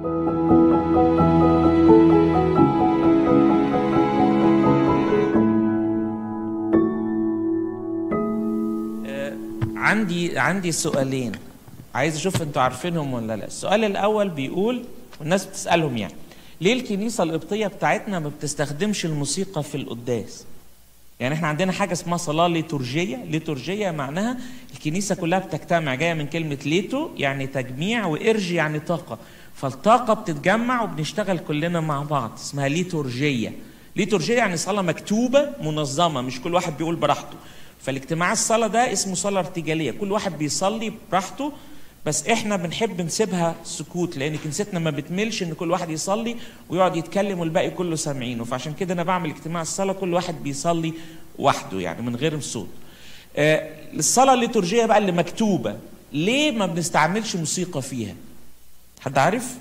عندي عندي سؤالين عايز اشوف انتوا عارفينهم ولا لا السؤال الاول بيقول والناس بتسالهم يعني ليه الكنيسه القبطيه بتاعتنا ما بتستخدمش الموسيقى في القداس يعني احنا عندنا حاجه اسمها صلاه ليتورجيه ليتورجيه معناها الكنيسه كلها بتجتمع جايه من كلمه ليتو يعني تجميع وارجي يعني طاقه فالطاقه بتتجمع وبنشتغل كلنا مع بعض اسمها ليتورجيه ليتورجيه يعني صلاه مكتوبه منظمه مش كل واحد بيقول براحته فالاجتماع الصلاه ده اسمه صلاه ارتجاليه كل واحد بيصلي براحته بس احنا بنحب نسيبها سكوت لان كنيستنا ما بتملش ان كل واحد يصلي ويقعد يتكلم والباقي كله سامعينه فعشان كده انا بعمل اجتماع الصلاه كل واحد بيصلي وحده يعني من غير صوت آه الصلاه الليتورجيه بقى اللي مكتوبه ليه ما بنستعملش موسيقى فيها حد عارف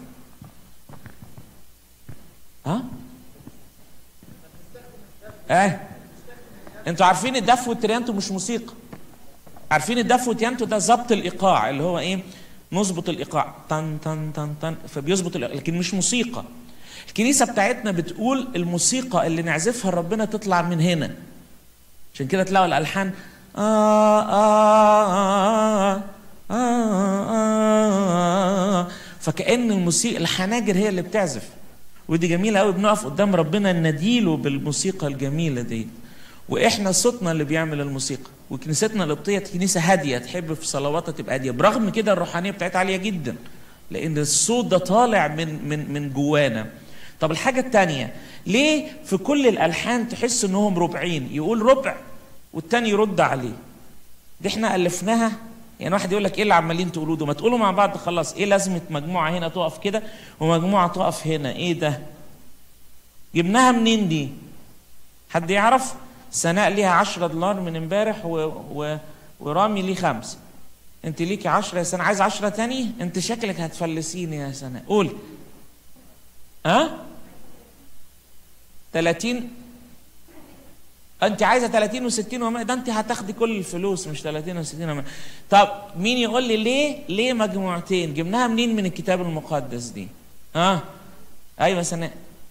ها اه انتوا عارفين الدف والتريانتو مش موسيقى عارفين الدف والتيانتو ده ظبط الايقاع اللي هو ايه نظبط الايقاع طن طن طن طن فبيظبط الإيقاع. لكن مش موسيقى الكنيسه بتاعتنا بتقول الموسيقى اللي نعزفها لربنا تطلع من هنا عشان كده تلاقوا الالحان آه آه آه آه آه آه فكأن الموسيقى الحناجر هي اللي بتعزف ودي جميله قوي بنقف قدام ربنا نديله بالموسيقى الجميله دي واحنا صوتنا اللي بيعمل الموسيقى وكنيستنا القبطيه كنيسه هاديه تحب في صلواتها تبقى هاديه برغم كده الروحانيه بتاعتها عاليه جدا لان الصوت ده طالع من من من جوانا طب الحاجه الثانيه ليه في كل الالحان تحس انهم ربعين يقول ربع والتاني يرد عليه دي احنا الفناها يعني واحد يقول لك ايه اللي عمالين تقولوه ده ما تقولوا مع بعض خلاص ايه لازمه مجموعه هنا تقف كده ومجموعه تقف هنا ايه ده جبناها منين دي حد يعرف سناء ليها 10 دولار من امبارح و... و... ورامي ليه خمسة انت ليكي 10 يا سناء عايز 10 تاني انت شكلك هتفلسيني يا سناء قول ها 30 انت عايزه 30 و60 وما ده انت هتاخدي كل الفلوس مش 30 و60 وما طب مين يقول لي ليه ليه مجموعتين جبناها منين من الكتاب المقدس دي ها ايوه سناء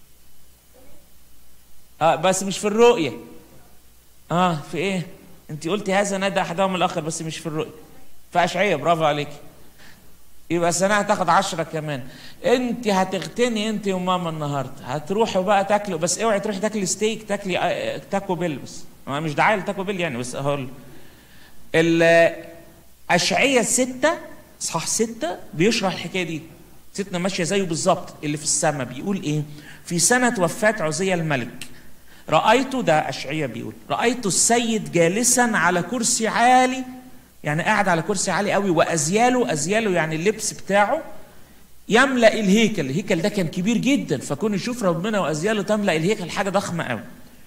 اه بس مش في الرؤيه اه في ايه انت قلتي هذا نادى احدهم الاخر بس مش في الرؤيه في اشعياء برافو عليك يبقى سنة هتاخد عشرة كمان انت هتغتني انت وماما النهارده هتروحوا بقى تاكلوا بس اوعي تروحي تاكلي ستيك تاكلي آه تاكو بيل بس مش دعايه لتاكو بيل يعني بس اقول الاشعياء ستة اصحاح ستة بيشرح الحكايه دي ستنا ماشيه زيه بالظبط اللي في السماء بيقول ايه في سنه وفاه عزية الملك رأيت ده أشعية بيقول رأيت السيد جالسا على كرسي عالي يعني قاعد على كرسي عالي قوي وأزياله أزياله يعني اللبس بتاعه يملأ الهيكل الهيكل ده كان كبير جدا فكون يشوف ربنا وأزياله تملأ الهيكل حاجة ضخمة قوي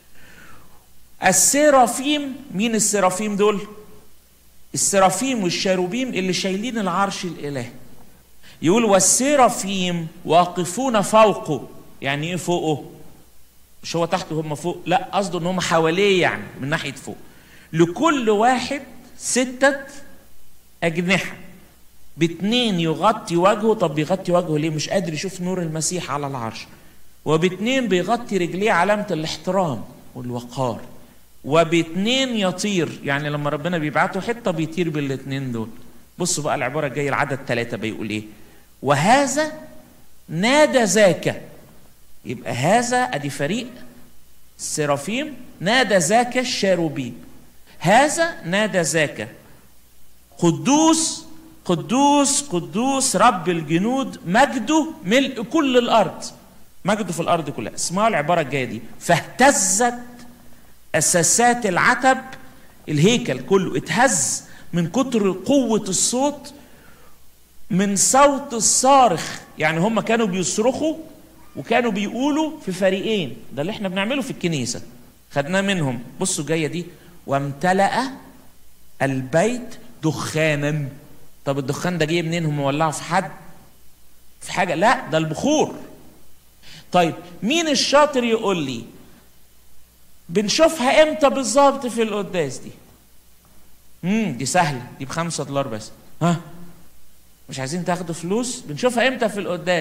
السرافيم مين السرافيم دول السرافيم والشاروبيم اللي شايلين العرش الإلهي يقول والسرافيم واقفون فوقه يعني ايه فوقه مش هو تحت وهم فوق لا قصده ان هم حواليه يعني من ناحيه فوق لكل واحد ستة أجنحة باتنين يغطي وجهه طب بيغطي وجهه ليه مش قادر يشوف نور المسيح على العرش وباتنين بيغطي رجليه علامة الاحترام والوقار وباتنين يطير يعني لما ربنا بيبعته حتة بيطير بالاتنين دول بصوا بقى العبارة الجاية العدد ثلاثة بيقول ايه وهذا نادى ذاك يبقى هذا ادي فريق السرافيم نادى ذاك الشاروبيم هذا نادى ذاك قدوس قدوس قدوس رب الجنود مجده ملء كل الارض مجده في الارض كلها اسمعوا العباره الجايه دي فاهتزت اساسات العتب الهيكل كله اتهز من كتر قوه الصوت من صوت الصارخ يعني هم كانوا بيصرخوا وكانوا بيقولوا في فريقين ده اللي احنا بنعمله في الكنيسة خدناه منهم بصوا جاية دي وامتلأ البيت دخانا طب الدخان ده جه منين هم ولعوا في حد في حاجة لا ده البخور طيب مين الشاطر يقول لي بنشوفها امتى بالظبط في القداس دي امم دي سهلة دي بخمسة دولار بس ها مش عايزين تاخدوا فلوس بنشوفها امتى في القداس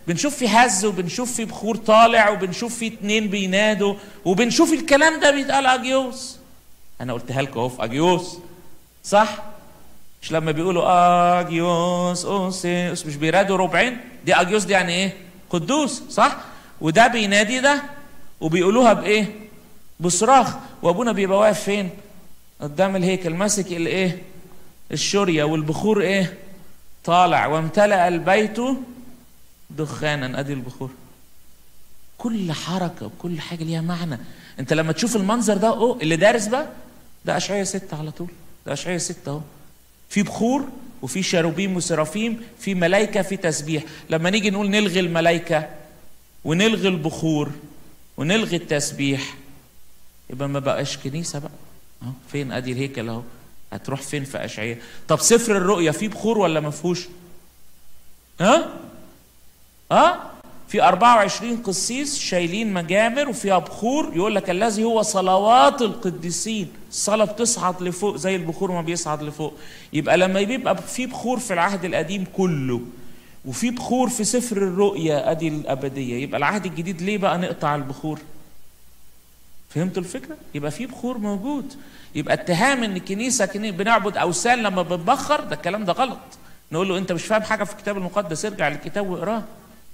بنشوف في هز وبنشوف في بخور طالع وبنشوف في اتنين بينادوا وبنشوف الكلام ده بيتقال اجيوس انا قلتها لكم اهو في اجيوس صح مش لما بيقولوا اجيوس اوسيوس مش بيرادوا ربعين دي اجيوس دي يعني ايه قدوس صح وده بينادي ده وبيقولوها بايه بصراخ وابونا بيبقى واقف فين قدام الهيكل ماسك الايه الشوريه والبخور ايه طالع وامتلأ البيت دخانا ادي البخور كل حركه وكل حاجه ليها معنى انت لما تشوف المنظر ده اوه اللي دارس بقى ده اشعياء ستة على طول ده اشعياء ستة اهو في بخور وفي شاروبيم وسرافيم في ملائكه في تسبيح لما نيجي نقول نلغي الملائكه ونلغي البخور ونلغي التسبيح يبقى ما بقاش كنيسه بقى اهو فين ادي الهيكل اهو هتروح فين في اشعياء طب سفر الرؤيا فيه بخور ولا ما فيهوش ها ها في 24 قسيس شايلين مجامر وفيها بخور يقول لك الذي هو صلوات القديسين الصلاة بتصعد لفوق زي البخور ما بيصعد لفوق يبقى لما بيبقى في بخور في العهد القديم كله وفي بخور في سفر الرؤيا ادي الابديه يبقى العهد الجديد ليه بقى نقطع البخور فهمتوا الفكره يبقى في بخور موجود يبقى اتهام ان الكنيسه بنعبد اوثان لما بنبخر ده الكلام ده غلط نقول له انت مش فاهم حاجه في الكتاب المقدس ارجع للكتاب واقراه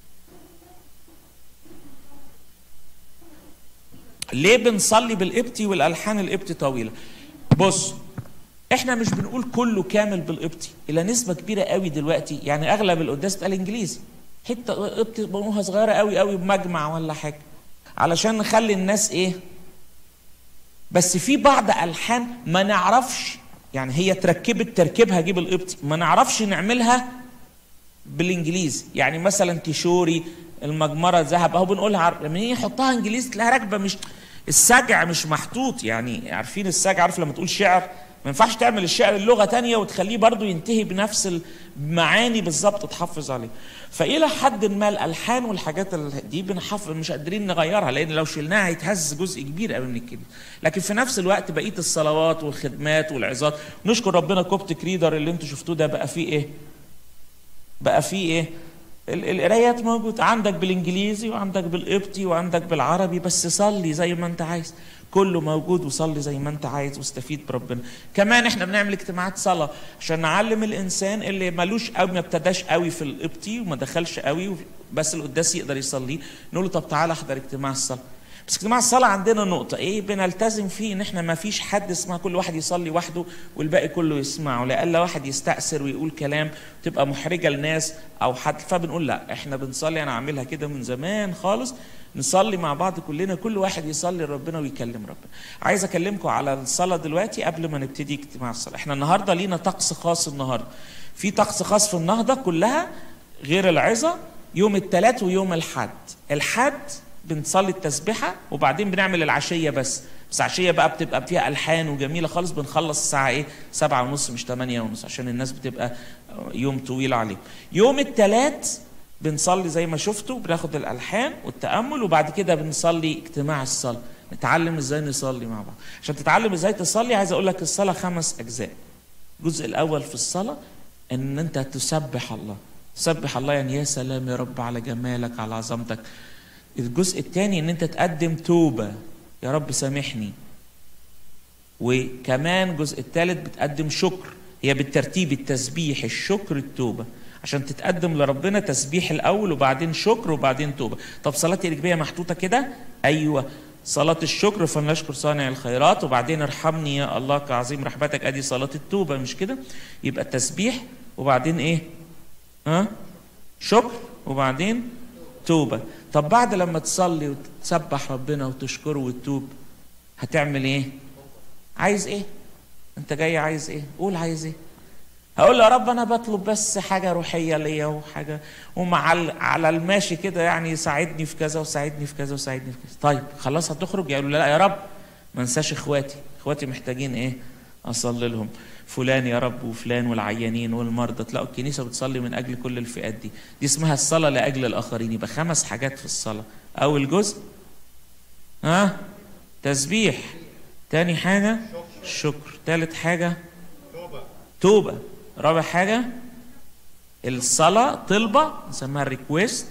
ليه بنصلي بالقبطي والالحان القبطي طويله بص احنا مش بنقول كله كامل بالقبطي الى نسبه كبيره قوي دلوقتي يعني اغلب القداس بتاع الانجليزي حته قبطي بنقولها صغيره قوي قوي بمجمع ولا حاجه علشان نخلي الناس ايه بس في بعض الحان ما نعرفش يعني هي تركبت تركيبها جيب القبطي ما نعرفش نعملها بالانجليزي يعني مثلا كيشوري المجمره ذهب اهو بنقولها لما نيجي نحطها انجليزي تلاقيها راكبه مش السجع مش محطوط يعني عارفين السجع عارف لما تقول شعر ما ينفعش تعمل الشعر اللغه تانية وتخليه برضو ينتهي بنفس المعاني بالظبط تحافظ عليه فالى حد ما الالحان والحاجات دي بنحافظ مش قادرين نغيرها لان لو شلناها هيتهز جزء كبير قوي من الكلمه لكن في نفس الوقت بقيه الصلوات والخدمات والعظات نشكر ربنا كوبتك ريدر اللي انتوا شفتوه ده بقى فيه ايه بقى فيه ايه القرايات موجود عندك بالانجليزي وعندك بالقبطي وعندك بالعربي بس صلي زي ما انت عايز كله موجود وصلي زي ما انت عايز واستفيد بربنا كمان احنا بنعمل اجتماعات صلاه عشان نعلم الانسان اللي ملوش قوي ما ابتداش قوي في القبطي وما دخلش قوي بس القداس يقدر يصلي نقول له طب تعالى احضر اجتماع الصلاه بس اجتماع الصلاة عندنا نقطة إيه بنلتزم فيه إن إحنا ما فيش حد اسمها كل واحد يصلي وحده والباقي كله يسمعه لألا واحد يستأثر ويقول كلام تبقى محرجة لناس أو حد فبنقول لا إحنا بنصلي أنا عاملها كده من زمان خالص نصلي مع بعض كلنا كل واحد يصلي لربنا ويكلم ربنا عايز اكلمكم على الصلاه دلوقتي قبل ما نبتدي اجتماع الصلاه احنا النهارده لينا طقس خاص النهارده في طقس خاص في النهضه كلها غير العظه يوم الثلاث ويوم الحد الحد بنصلي التسبيحه وبعدين بنعمل العشيه بس بس عشيه بقى بتبقى فيها الحان وجميله خالص بنخلص الساعه ايه سبعة ونص مش تمانية ونص عشان الناس بتبقى يوم طويل عليهم يوم الثلاث بنصلي زي ما شفتوا بناخد الالحان والتامل وبعد كده بنصلي اجتماع الصلاه نتعلم ازاي نصلي مع بعض عشان تتعلم ازاي تصلي عايز اقول لك الصلاه خمس اجزاء الجزء الاول في الصلاه ان انت تسبح الله تسبح الله يعني يا سلام يا رب على جمالك على عظمتك الجزء الثاني ان انت تقدم توبه يا رب سامحني وكمان الجزء الثالث بتقدم شكر هي بالترتيب التسبيح الشكر التوبه عشان تتقدم لربنا تسبيح الاول وبعدين شكر وبعدين توبه طب صلاه الرجبيه محطوطه كده ايوه صلاة الشكر فلنشكر صانع الخيرات وبعدين ارحمني يا الله كعظيم رحمتك ادي صلاة التوبة مش كده؟ يبقى التسبيح وبعدين ايه؟ ها؟ شكر وبعدين توبة طب بعد لما تصلي وتسبح ربنا وتشكره وتتوب هتعمل ايه؟ عايز ايه؟ انت جاي عايز ايه؟ قول عايز ايه؟ هقول له يا رب انا بطلب بس حاجه روحيه ليا وحاجه ومع على الماشي كده يعني ساعدني في كذا وساعدني في كذا وساعدني في كذا طيب خلاص هتخرج يقول له لا يا رب ما انساش اخواتي اخواتي محتاجين ايه اصلي لهم فلان يا رب وفلان والعيانين والمرضى تلاقوا الكنيسه بتصلي من اجل كل الفئات دي دي اسمها الصلاه لاجل الاخرين يبقى خمس حاجات في الصلاه اول جزء ها تسبيح تاني حاجه شكر تالت حاجه توبه توبه رابع حاجة الصلاة طلبة نسميها الريكويست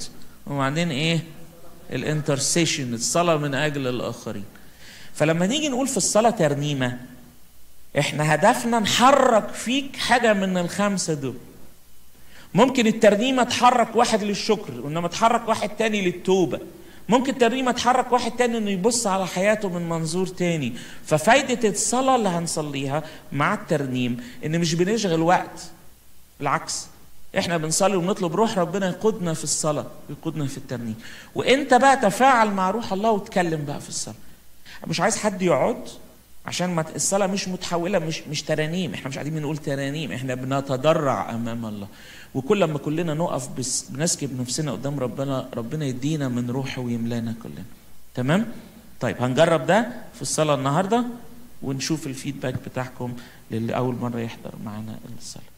وبعدين ايه الانترسيشن الصلاه من اجل الاخرين فلما نيجي نقول في الصلاه ترنيمه احنا هدفنا نحرك فيك حاجه من الخمسه دول ممكن الترنيمه تحرك واحد للشكر وانما تحرك واحد تاني للتوبه ممكن الترنيمه تحرك واحد تاني انه يبص على حياته من منظور تاني ففايده الصلاه اللي هنصليها مع الترنيم ان مش بنشغل وقت بالعكس احنا بنصلي ونطلب روح ربنا يقودنا في الصلاه يقودنا في الترنيم وانت بقى تفاعل مع روح الله واتكلم بقى في الصلاه مش عايز حد يقعد عشان ما الصلاه مش متحوله مش مش ترانيم احنا مش قاعدين بنقول ترانيم احنا بنتضرع امام الله وكل لما كلنا نقف بس بنسكب نفسنا قدام ربنا ربنا يدينا من روحه ويملانا كلنا تمام طيب هنجرب ده في الصلاه النهارده ونشوف الفيدباك بتاعكم للي اول مره يحضر معانا الصلاه